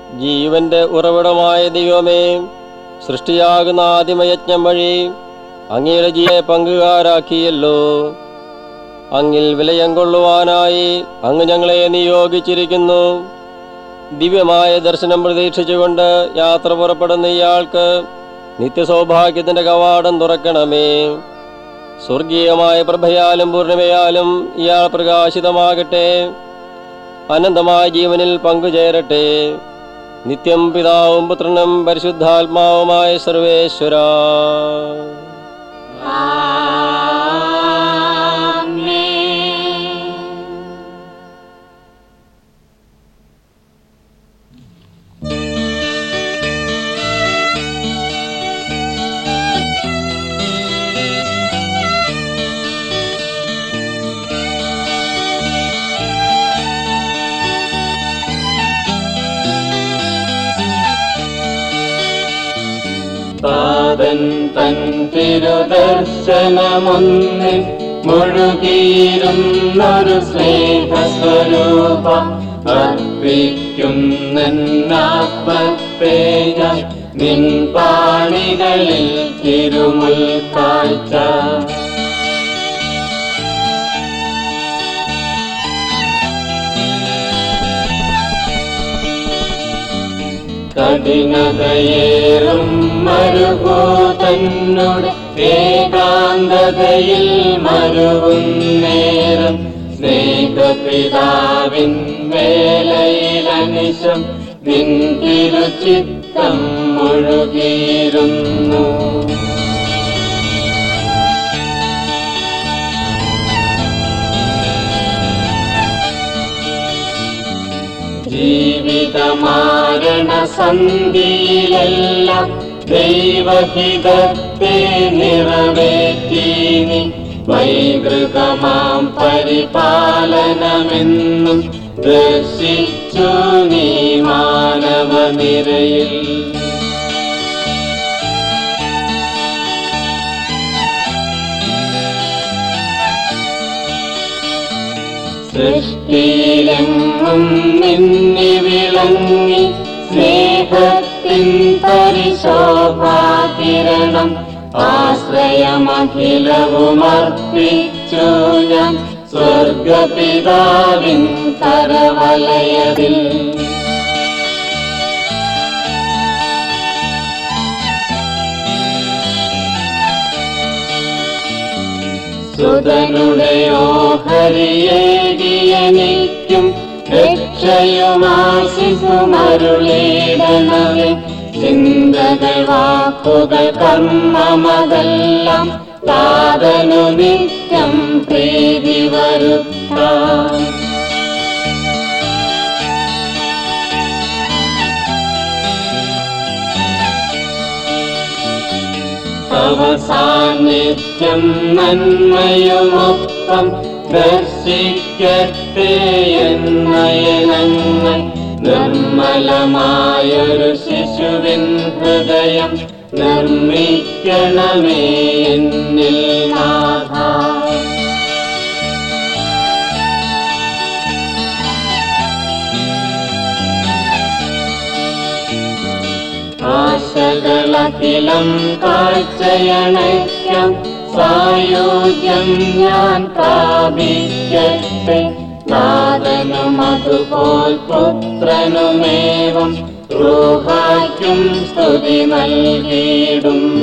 ജീവന്റെ ഉറവിടമായ ദൈവമേ സൃഷ്ടിയാകുന്ന ആദിമയജ്ഞം വഴി അങ്ങയുടെ ജീവനെ പങ്കുകാരാക്കിയല്ലോ അങ്ങിൽ വിലയം കൊള്ളുവാനായി അങ്ങ് ഞങ്ങളെ നിയോഗിച്ചിരിക്കുന്നു ദിവ്യമായ ദർശനം പ്രതീക്ഷിച്ചുകൊണ്ട് യാത്ര പുറപ്പെടുന്ന ഇയാൾക്ക് നിത്യസൗഭാഗ്യത്തിന്റെ കവാടം തുറക്കണമേ സ്വർഗീയമായ പ്രഭയാലും പൂർണിമയാലും ഇയാൾ പ്രകാശിതമാകട്ടെ അനന്തമായ ജീവനിൽ പങ്കുചേരട്ടെ നിത്യം പിതാവും പുത്രനും പരിശുദ്ധാത്മാവുമായ സർവേശ്വര താതൻ തൻ തിരുദർശനമൊന്നിൽ മുഴുകിയിരുന്നൊരു സ്നേഹസ്വരൂപ അർപ്പിക്കുന്നത്മത്തെ ഞാൻ നിൻ പാണികളിൽ തിരുമുൽ കാഴ്ച കഠിനതയേറും മരുഭൂതന്നോട് ഏകാന്തതയിൽ മരുവും നേരം സ്നേഹപിതാവിൻ വേലയിലനിശം നിൻ തിരുചിത്തം മുഴുകിയിരുന്നു ജീവിതമാരണ സന്ധിയിലെല്ലാം ദൈവഹിതത്തെ നിറവേറ്റീനി വൈകൃതമാം പരിപാലനമെന്നും ദർശിച്ചു നീ മാനവ നിരയിൽ സൃഷ്ടിയിലെങ്ങും നിന്നി വിളങ്ങി സ്നേഹത്തിൻ പരിശോഭാകിരണം ആശ്രയമഖിലവും അർപ്പിച്ചു ഞാൻ സ്വർഗപിതാവിൻ കരവലയതിൽ സുതനുടെ ഓഹരിയേകിയനിക്കും രക്ഷയുമാശിസുമരുളീടണമേ ചിന്തകൾ വാക്കുകൾ കർമ്മമതെല്ലാം താതനു നിത്യം പ്രീതി വരുത്താം തവ സാന്നിധ്യം നന്മയുമൊപ്പം ദർശിക്കട്ടെ എന്നയനങ്ങൾ നിർമ്മലമായൊരു ശിശുവിൻ ഹൃദയം നിർമ്മിക്കണമേ എന്നിൽ നാഥ ആശകളഖിലം കാഴ്ചയണയ്ക്കാം സായോജ്യം ഞാൻ പ്രാപിക്കട്ടെ നാഥനും അതുപോൽ പുത്രനുമേവം റൂഹായ്ക്കും സ്തുതി നൽകിയിടും